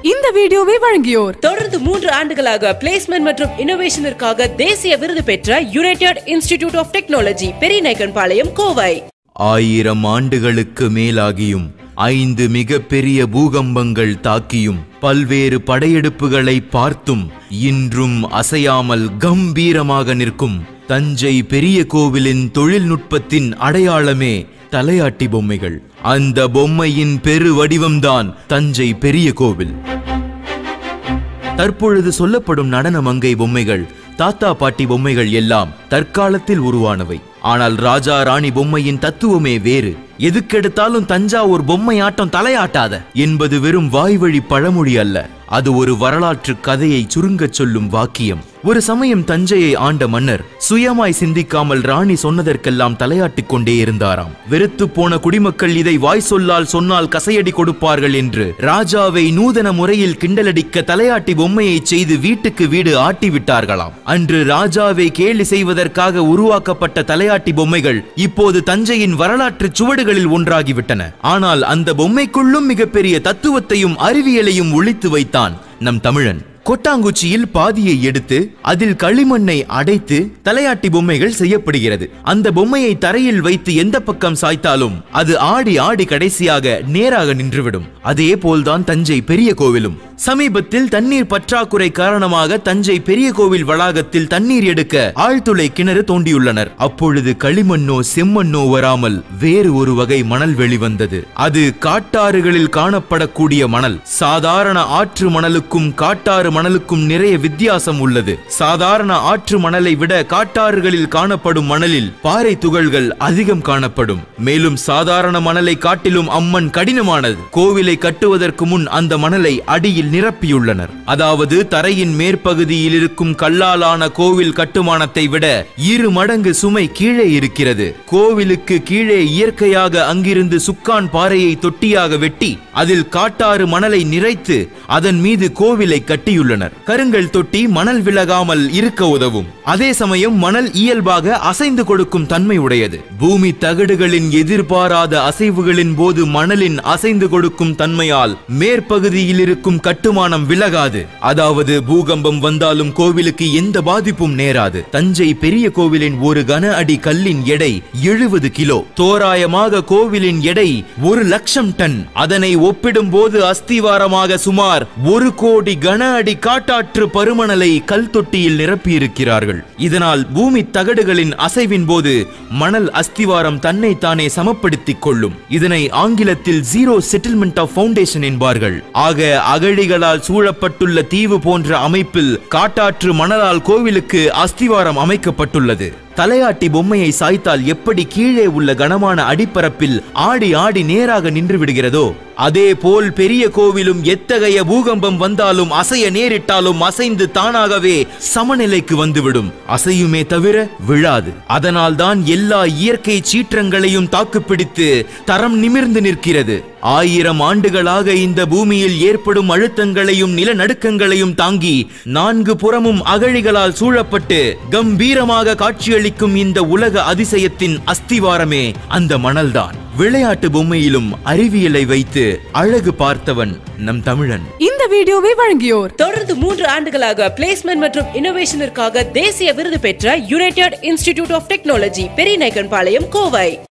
இந்த வீடியோவை வழங்கியோர் தொடர்ந்து மூன்று ஆண்டுகளாக பிளேஸ்மெண்ட் மற்றும் இன்னோவேஷனிற்காக தேசிய விருது பெற்ற United Institute of Technology Periyanaickenpalayam Kovai ஆயிரம் ஆண்டுகளுக்கு மேலாகியும் ஐந்து மிகப்பெரிய பூகம்பங்கள் தாக்கியும் பல்வேறு படையெடுப்புகளை பார்த்தும் இன்றும் அசையாமல் கம்பீரமாக நிற்கும் தஞ்சை பெரிய கோவிலின் தொழில்நுட்பத்தின் அடையாளமே தலையாட்டி பொம்மைகள் அந்த பொம்மையின் பெரு வடிவம்தான் தஞ்சை பெரிய கோவில் தற்பொழுது சொல்லப்படும் நடன மங்கை பொம்மைகள் தாத்தா பாட்டி பொம்மைகள் எல்லாம் தற்காலத்தில் உருவானவை ஆனால் ராஜா ராணி பொம்மையின் தத்துவமே வேறு எதுக்கெடுத்தாலும் தஞ்சாவூர் பொம்மை ஆட்டம் தலையாட்டாத என்பது வெறும் வாய்வழி பழமொழி அல்ல அது ஒரு வரலாற்று கதையை சுருங்கச் சொல்லும் வாக்கியம் ஒரு சமயம் தஞ்சையை ஆண்ட மன்னர் சுயமாய் சிந்திக்காமல் ராணி சொன்னதற்கெல்லாம் தலையாட்டிக் கொண்டே இருந்தாராம் வெறுத்து போன குடிமக்கள் இதை வாய் சொல்லால் சொன்னால் கசையடி கொடுப்பார்கள் என்று ராஜாவை நூதன முறையில் கிண்டலடிக்க தலையாட்டி பொம்மையை செய்து வீட்டுக்கு வீடு ஆட்டி விட்டார்களாம் அன்று ராஜாவை கேலி செய்வதற்காக உருவாக்கப்பட்ட தலையாட்டி பொம்மைகள் இப்போது தஞ்சையின் வரலாற்று சுவடுகளில் ஒன்றாகிவிட்டன ஆனால் அந்த பொம்மைக்குள்ளும் மிகப்பெரிய தத்துவத்தையும் அறிவியலையும் ஒழித்து வைத்தான் நம் தமிழன் கொட்டாங்குச்சியில் பாதியை எடுத்து அதில் களிமண்ணை அடைத்து தலையாட்டி பொம்மைகள் செய்யப்படுகிறது அந்த பொம்மையை தரையில் வைத்து எந்த பக்கம் சாய்த்தாலும் அது ஆடி ஆடி கடைசியாக நேராக நின்றுவிடும் அதே போல்தான் தஞ்சை பெரிய கோவிலும் சமீபத்தில் தண்ணீர் பற்றாக்குறை காரணமாக தஞ்சை பெரிய கோவில் வளாகத்தில் தண்ணீர் எடுக்க ஆழ்துளை கிணறு தோண்டியுள்ளனர் அப்பொழுது களிமண்ணோ செம்மண்ணோ வராமல் வேறு ஒரு வகை மணல் வெளிவந்தது அது காட்டாறுகளில் காணப்படக்கூடிய மணல் சாதாரண ஆற்று மணலுக்கும் காட்டாறு மணலுக்கும் நிறைய வித்தியாசம் உள்ளது சாதாரண ஆற்று மணலை விட காட்டாறுகளில் காணப்படும் மணலில் பாறை துகள்கள் அதிகம் காணப்படும் மேலும் சாதாரண மணலை காட்டிலும் அம்மண் கடினமானது கோவிலை கட்டுவதற்கு முன் அந்த மணலை அடியில் நிரப்பியுள்ளனர் அதாவது தரையின் மேற்பகுதியில் இருக்கும் கல்லாலான கோவில் கட்டுமானத்தை விட இரு மடங்கு சுமை கீழே இருக்கிறது கோவிலுக்கு கீழே இயற்கையாக அங்கிருந்து சுக்கான் பாறையை தொட்டியாக வெட்டி அதில் காட்டாறு மணலை நிறைத்து அதன் மீது கோவிலை கட்டியுள்ளனர் கருங்கல் தொட்டி மணல் விலகாமல் இருக்க உதவும் அதே சமயம் மணல் இயல்பாக அசைந்து கொடுக்கும் தன்மை உடையது பூமி தகடுகளின் எதிர்பாராத அசைவுகளின் போது மணலின் அசைந்து கொடுக்கும் தன்மையால் மேற்பகுதியில் இருக்கும் கட்டுமானம் விலகாது அதாவது பூகம்பம் வந்தாலும் கோவிலுக்கு எந்த பாதிப்பும் நேராது தஞ்சை பெரிய கோவிலின் ஒரு கன அடி கல்லின் எடை எழுபது கிலோ தோராயமாக கோவிலின் எடை ஒரு லட்சம் டன் அதனை ஒப்பிடும் போது அஸ்திவாரமாக சுமார் ஒரு கோடி கன அடி காட்டாற்று பருமணலை கல் தொட்டியில் நிரப்பியிருக்கிறார்கள் இதனால் பூமி தகடுகளின் அசைவின் போது மணல் அஸ்திவாரம் தன்னை தானே சமப்படுத்திக் கொள்ளும் இதனை ஆங்கிலத்தில் ஜீரோ செட்டில்மெண்ட் ஆஃப் ஃபவுண்டேஷன் என்பார்கள் ஆக அகழிகளால் சூழப்பட்டுள்ள தீவு போன்ற அமைப்பில் காட்டாற்று மணலால் கோவிலுக்கு அஸ்திவாரம் அமைக்கப்பட்டுள்ளது தலையாட்டி பொம்மையை சாய்த்தால் எப்படி கீழே உள்ள கனமான அடிப்பரப்பில் ஆடி ஆடி நேராக நின்று விடுகிறதோ அதே போல் பெரிய கோவிலும் எத்தகைய பூகம்பம் வந்தாலும் அசைய நேரிட்டாலும் அசைந்து தானாகவே சமநிலைக்கு வந்துவிடும் அசையுமே தவிர விழாது அதனால் தான் எல்லா இயற்கை சீற்றங்களையும் தாக்குப்பிடித்து தரம் நிமிர்ந்து நிற்கிறது ஆயிரம் ஆண்டுகளாக இந்த பூமியில் ஏற்படும் அழுத்தங்களையும் நிலநடுக்கங்களையும் தாங்கி நான்கு புறமும் அகழிகளால் சூழப்பட்டு கம்பீரமாக காட்சியளிக்கும் இந்த உலக அதிசயத்தின் அஸ்திவாரமே அந்த மணல்தான் விளையாட்டு பொம்மையிலும் அறிவியலை வைத்து அழகு பார்த்தவன் நம் தமிழன் இந்த வீடியோவை வழங்கியோர் தொடர்ந்து மூன்று ஆண்டுகளாக பிளேஸ்மெண்ட் மற்றும் இன்னோவேஷனிற்காக தேசிய விருது பெற்ற United Institute of Technology Periyanaickenpalayam Kovai